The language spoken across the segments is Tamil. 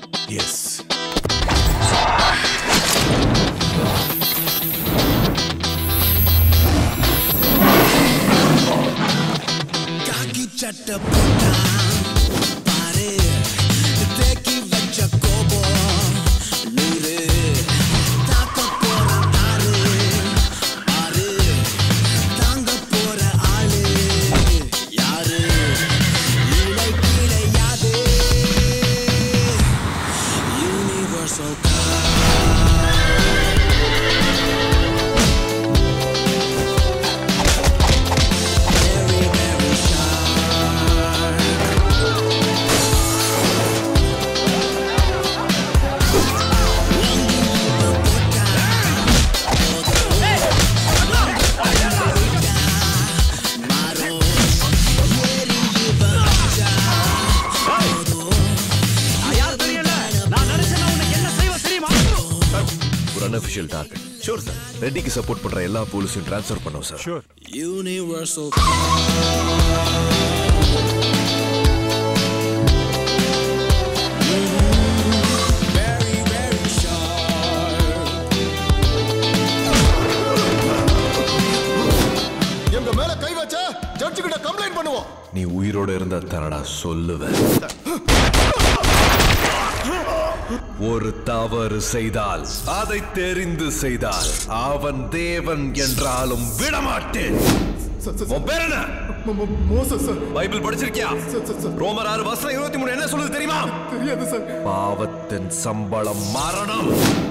எஸ் காக்கி சட்டை போட்டான் பாரு தேக்கி வச்ச கோபம் நூறு தாக்க போற ஆறு ஆறு தாங்க போற ஆளு யாரு இலை கிடையாது யூனிவர்சல் very very sharp ஒரு அன்அஃபிஷியல் டார்கெட் ஷூர் சார் ரெட்டிக்கு சப்போர்ட் பண்ற எல்லா போலீஸையும் ட்ரான்ஸ்ஃபர் பண்ணோம் sir sure universal very very sharp எங்க மேல கை வச்ச ஜட்ஜு கிட்ட கம்ப்ளைண்ட் பண்ணுவோம் நீ உயிரோட இருந்தா தானடா சொல்லுவேன் ஒரு தவறு செய்தால் அதை தெரிந்து செய்தால் அவன் தேவன் என்றாலும் விடமாட்டேன் உன் பேர் என்ன மோசஸ் சார் பைபிள் படிச்சிருக்கியா சார், சார், சார். ரோமர் ஆறு வசனம் இருபத்தி மூணு என்ன சொல்லுது தெரியுமா தெரியாது சார் பாவத்தின் சம்பளம் மரணம்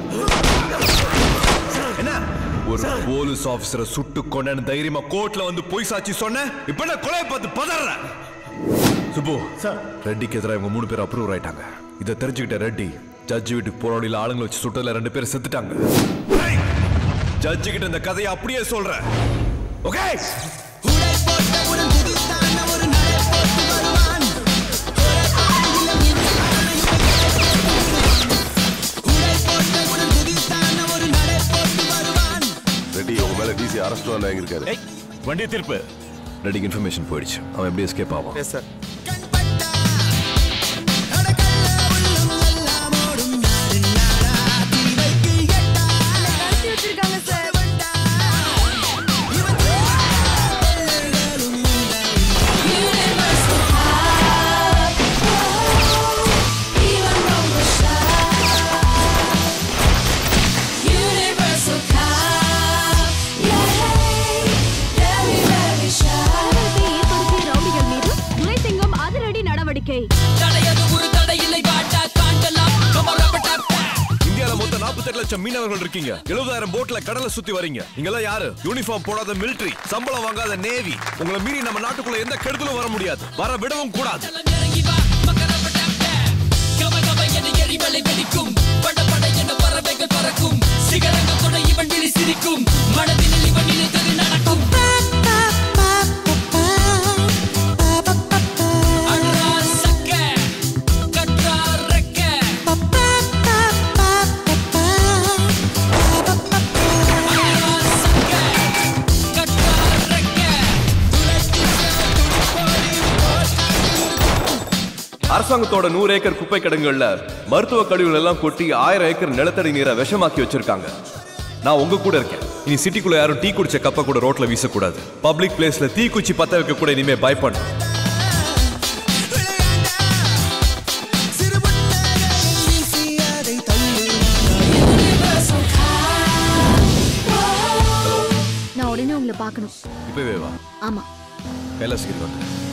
என்ன ஒரு போலீஸ் ஆபீசரை சுட்டு கொண்டேன்னு தைரியமா கோர்ட்ல வந்து பொய் சாட்சி சொன்ன இப்ப என்ன கொலை பார்த்து பதற சுப்பு சார். ரெட்டிக்கு எதிராக இவங்க மூணு பேர் அப்ரூவ் ஆயிட்டாங்க இதை தெரிஞ்சுக்கிட்ட ரெட்டி ஜட்ஜ் வீட்டுக்கு போற வழியில ஆளுங்களை வச்சு சுட்டதுல ரெண்டு பேர் செத்துட்டாங்க ஜட்ஜு கிட்ட இந்த கதையை அப்படியே சொல்றேன் ஓகே உடை போட்டவுடன் புதிதான ஒரு நடை போட்டு வருவான் உடை போட்டவுடன் புதிதான ஒரு நடை போட்டு வருவான் ரெட்டி உங்க மேல டிசி அரெஸ்ட் வாங்கியிருக்காரு வண்டி திருப்பு ரெட்டிக்கு இன்ஃபர்மேஷன் போயிடுச்சு அவன் எப்படி எஸ்கேப் ஆவான் எஸ் சார் கண்பட்டா அடக்கல்ல உள்ளம் எல்லாம் ஓடும் நாடு நாடா தீவைக்கு எட்டா கடத்தி வச்சிருக்காங்க சார் இவன் தொல்லைகளும் உண்டா Universal High. Even ரொம்ப shy. Universal High. Yeah. Very, very shy. ஏற்படுத்திய ரவுடிகள் மீது துரைசிங்கம் அதிரடி நடவடிக்கை தடையது ஒரு தடையில்லை வாட்டா காண்டலாம் கமரப்பட்ட இந்தியால மொத்தம் 48 லட்சம் மீனவர்கள் இருக்கீங்க எழுபதாயிரம் போட்ல கடலை சுத்தி வரீங்க நீங்கெல்லாம் யாரு யூனிஃபார்ம் போடாத மிலிட்டரி சம்பளம் வாங்காத நேவி உங்களை மீறி நம்ம நாட்டுக்குள்ள எந்த கெடுதலும் வர முடியாது வர விடவும் கூடாது இறங்கி வா மகரப்பட்ட கம கம என எரிமலை வெடிக்கும் பட பட என பறவைகள் பறக்கும் சிகரங்கள் தொட இவன் விழி சிரிக்கும் மனதில் இவன் நினைத்தது நடக்கும் அட்ரா சக்க கட்ரா ரெக்க அட்ரா சக்க கட்ரா ரெக்க அரசாங்கத்தோட நூறு ஏக்கர் குப்பை கிடங்குகள்ல மருத்துவ கழிவுகள் எல்லாம் கொட்டி ஆயிரம் ஏக்கர் நிலத்தடி நீரை விஷமாக்கி வச்சிருக்காங்க நான் உங்க கூட இருக்கேன் இனி சிட்டிக்குள்ள யாரும் டீ குடிச்ச கப்ப கூட ரோட்ல வீசக்கூடாது பப்ளிக் பிளேஸ்ல தீ குச்சி பத்த வைக்க கூட இனிமே பயப்படணும் சிறு புன்னகையில் வீசி அதை தள்ளி Universal High. Whoa. நான் உடனே உங்களை பார்க்கணும் இப்பவே வா ஆமா கைலாசகிரி வந்து